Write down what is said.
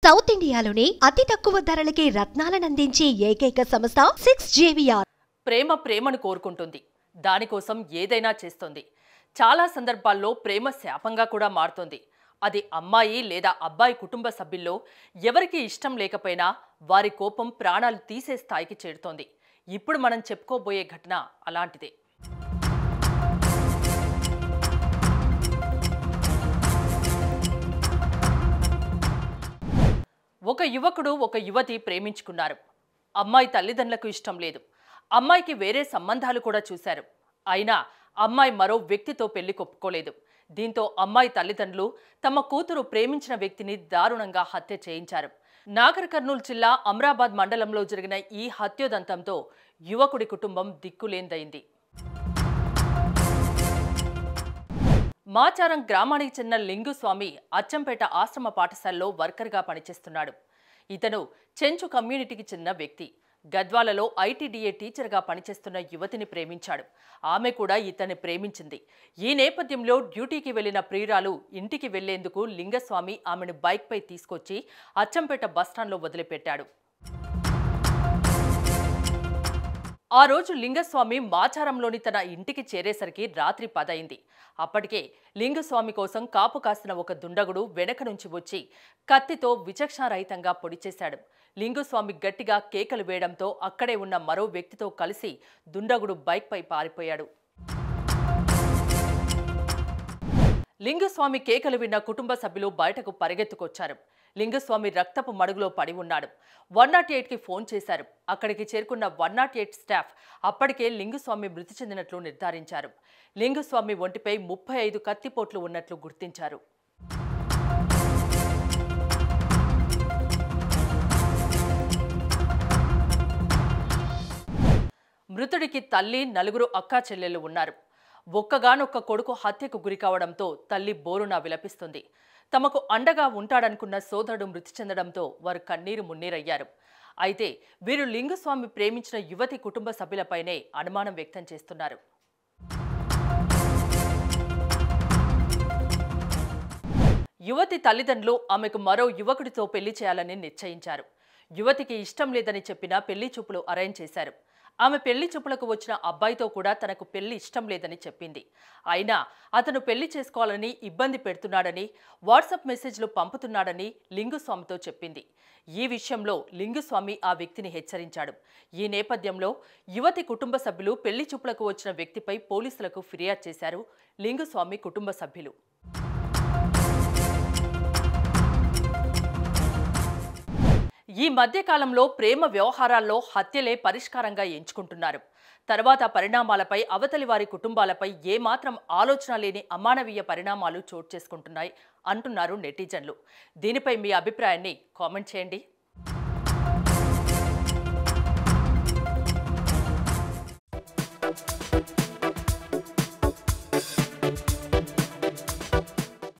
south ఇండియాలోనే అతి తక్కువ ధరలకి రత్నాలనందించే ఏకైక సంస్థ సిక్స్ జేవిఆర్ ప్రేమ ప్రేమను కోరుకుంటుంది దానికోసం ఏదైనా చేస్తుంది చాలా సందర్భాల్లో ప్రేమ శాపంగా కూడా మారుతుంది అది అమ్మాయి లేదా అబ్బాయి కుటుంబ సభ్యుల్లో ఎవరికి ఇష్టం లేకపోయినా వారి కోపం ప్రాణాలు తీసే స్థాయికి చేరుతోంది ఇప్పుడు మనం చెప్పుకోబోయే ఘటన అలాంటిదే ఒక యువకుడు ఒక యువతి ప్రేమించుకున్నారు అమ్మాయి తల్లిదండ్రులకు ఇష్టం లేదు అమ్మాయికి వేరే సంబంధాలు కూడా చూశారు అయినా అమ్మాయి మరో వ్యక్తితో పెళ్లి కొప్పుకోలేదు దీంతో అమ్మాయి తల్లిదండ్రులు తమ కూతురు ప్రేమించిన వ్యక్తిని దారుణంగా హత్య చేయించారు నాగర్ కర్నూలు జిల్లా అమ్రాబాద్ మండలంలో జరిగిన ఈ హత్యోదంతంతో యువకుడి కుటుంబం దిక్కులేందైంది మాచారం గ్రామానికి చెందిన లింగుస్వామి అచ్చంపేట ఆశ్రమ పాఠశాలలో వర్కర్గా పనిచేస్తున్నాడు ఇతను చెంచు కమ్యూనిటీకి చెందిన వ్యక్తి గద్వాలలో ఐటీడీఏ టీచర్గా పనిచేస్తున్న యువతిని ప్రేమించాడు ఆమె కూడా ఇతన్ని ప్రేమించింది ఈ నేపథ్యంలో డ్యూటీకి వెళ్లిన ప్రియురాలు ఇంటికి వెళ్లేందుకు లింగస్వామి ఆమెను బైక్పై తీసుకొచ్చి అచ్చంపేట బస్టాండ్లో వదిలిపెట్టాడు ఆ రోజు లింగస్వామి మాచారంలోని తన ఇంటికి చేరేసరికి రాత్రి పదైంది అప్పటికే లింగస్వామి కోసం కాపు కాసిన ఒక దుండగుడు వెనక నుంచి వచ్చి కత్తితో విచక్షణారహితంగా పొడిచేశాడు లింగస్వామి గట్టిగా కేకలు వేయడంతో అక్కడే ఉన్న మరో వ్యక్తితో కలిసి దుండగుడు బైక్పై పారిపోయాడు లింగస్వామి కేకలు విన్న కుటుంబ సభ్యులు బయటకు పరిగెత్తుకొచ్చారు లింగస్వామి రక్తపు మడుగులో పడి ఉన్నాడు వన్ నాట్ ఎయిట్కి ఫోన్ చేశారు అక్కడికి చేరుకున్న వన్ నాట్ ఎయిట్ స్టాఫ్ అప్పటికే లింగస్వామి మృతి చెందినట్లు నిర్ధారించారు లింగస్వామి ఒంటిపై ముప్పై ఐదు కత్తిపోట్లు ఉన్నట్లు గుర్తించారు మృతుడికి తల్లి నలుగురు అక్కా చెల్లెలు ఉన్నారు ఒక్కగానొక్క కొడుకు హత్యకు గురి కావడంతో తల్లి బోరున విలపిస్తుంది తమకు అండగా ఉంటాడనుకున్న సోదరుడు మృతి చెందడంతో వారు కన్నీరు మున్నీరయ్యారు అయితే వీరు లింగస్వామి ప్రేమించిన యువతి కుటుంబ సభ్యులపైనే అనుమానం వ్యక్తం చేస్తున్నారు యువతి తల్లిదండ్రులు ఆమెకు మరో యువకుడితో పెళ్లి చేయాలని నిశ్చయించారు యువతికి ఇష్టం లేదని చెప్పిన పెళ్లి చూపులు అరేంజ్ చేశారు ఆమె పెళ్లి చూపులకు వచ్చిన అబ్బాయితో కూడా తనకు పెళ్లి ఇష్టం లేదని చెప్పింది అయినా అతను పెళ్లి చేసుకోవాలని ఇబ్బంది పెడుతున్నాడని వాట్సాప్ మెసేజ్లు పంపుతున్నాడని లింగుస్వామితో చెప్పింది ఈ విషయంలో లింగుస్వామి ఆ వ్యక్తిని హెచ్చరించాడు ఈ నేపథ్యంలో యువతి కుటుంబ సభ్యులు పెళ్లి చూపులకు వచ్చిన వ్యక్తిపై పోలీసులకు ఫిర్యాదు చేశారు లింగుస్వామి కుటుంబ సభ్యులు ఈ మధ్యకాలంలో ప్రేమ వ్యవహారాల్లో హత్యలే పరిష్కారంగా ఎంచుకుంటున్నారు తర్వాత పరిణామాలపై అవతలి వారి కుటుంబాలపై ఏమాత్రం ఆలోచన లేని అమానవీయ పరిణామాలు చోటు చేసుకుంటున్నాయి అంటున్నారు నెటిజన్లు దీనిపై మీ అభిప్రాయాన్ని కామెంట్ చేయండి